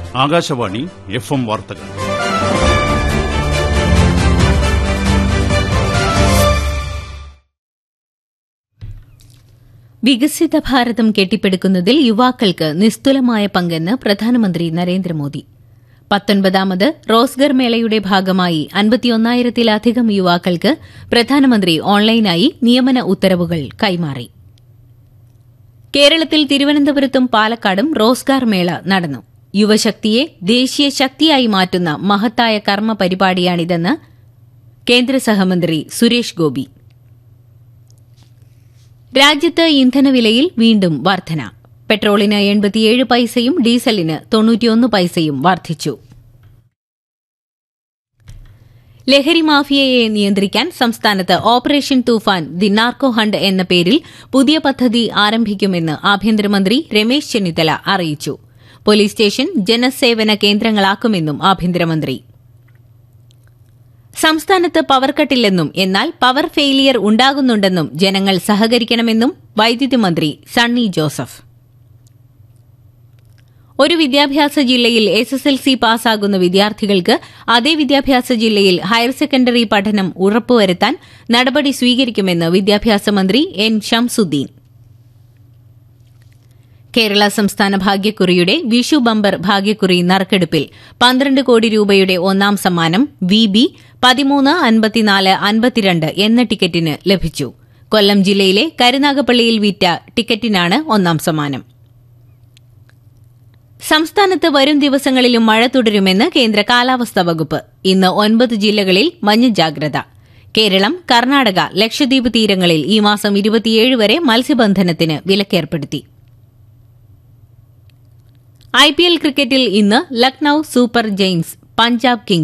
Akashvani F M വാർത്തകൾ വികസിത ഭാരതം കെട്ടിപ്പടുക്കുന്നതിൽ യുവാക്കൾക്ക് നിസ്തുലമായ പങ്കെന്ന് പ്രധാനമന്ത്രി നരേന്ദ്രമോദി പത്തൊൻപതാമത് റോസ്ഗർ മേളയുടെ ഭാഗമായി അൻപത്തിയൊന്നായിരത്തിലധികം യുവാക്കൾക്ക് പ്രധാനമന്ത്രി ഓൺലൈനായി നിയമന ഉത്തരവുകൾ കൈമാറി കേരളത്തിൽ തിരുവനന്തപുരത്തും പാലക്കാടും റോസ്ഗാർ മേള നടന്നു യുവശക്തിയെ ദേശീയ ശക്തിയായി മാറ്റുന്ന മഹത്തായ കർമ്മ പരിപാടിയാണിതെന്ന് കേന്ദ്ര സഹമന്ത്രി സുരേഷ് ഗോപി രാജ്യത്ത് ഇന്ധനവിലയിൽ വീണ്ടും വർധന പെട്രോളിന് എൺപത്തിയേഴ് പൈസയും ഡീസലിന് തൊണ്ണൂറ്റിയൊന്ന് പൈസയും വർദ്ധിച്ചു ലഹരി മാഫിയയെ നിയന്ത്രിക്കാൻ സംസ്ഥാനത്ത് operation Toofan the narco hunt എന്ന പേരിൽ പുതിയ പദ്ധതി ആരംഭിക്കുമെന്ന് ആഭ്യന്തരമന്ത്രി രമേശ് ചെന്നിത്തല അറിയിച്ചു പോലീസ് സ്റ്റേഷൻ ജനസേവന കേന്ദ്രങ്ങളാക്കുമെന്നും ആഭ്യന്തരമന്ത്രി സംസ്ഥാനത്ത് പവർ കട്ടില്ലെന്നും എന്നാൽ പവർ ഫെയിലിയർ ഉണ്ടാകുന്നുണ്ടെന്നും ജനങ്ങൾ സഹകരിക്കണമെന്നും വൈദ്യുതി മന്ത്രി സണ്ണി ജോസഫ് ഒരു വിദ്യാഭ്യാസ ജില്ലയിൽ എസ് എസ് എൽ സി പാസ്സാകുന്ന വിദ്യാർത്ഥികൾക്ക് അതേ വിദ്യാഭ്യാസ ജില്ലയിൽ ഹയർ സെക്കൻഡറി പഠനം ഉറപ്പുവരുത്താൻ നടപടി സ്വീകരിക്കുമെന്ന് വിദ്യാഭ്യാസ മന്ത്രി എൻ ഷംസുദ്ദീൻ കേരള സംസ്ഥാന ഭാഗ്യക്കുറിയുടെ വിഷു ബമ്പർ ഭാഗ്യക്കുറി നറുക്കെടുപ്പിൽ പന്ത്രണ്ട് കോടി രൂപയുടെ ഒന്നാം സമ്മാനം വി ബി പതിമൂന്ന് അൻപത്തിനാല് അൻപത്തിരണ്ട് എന്ന ടിക്കറ്റിന് ലഭിച്ചു കൊല്ലം ജില്ലയിലെ കരുനാഗപ്പള്ളിയിൽ വിറ്റ ടിക്കറ്റിനാണ് ഒന്നാം സമ്മാനം സംസ്ഥാനത്ത് വരും ദിവസങ്ങളിലും മഴ തുടരുമെന്ന് കേന്ദ്ര കാലാവസ്ഥാ വകുപ്പ് ഇന്ന് ഒൻപത് ജില്ലകളിൽ മഞ്ഞ ജാഗ്രത കേരളം കർണാടക ലക്ഷദ്വീപ് തീരങ്ങളിൽ ഈ മാസം ഇരുപത്തിയേഴ് വരെ മത്സ്യബന്ധനത്തിന് വിലക്കേർപ്പെടുത്തി ഐപിഎൽ ക്രിക്കറ്റിൽ ഇന്ന് Lucknow super giants Punjab Kings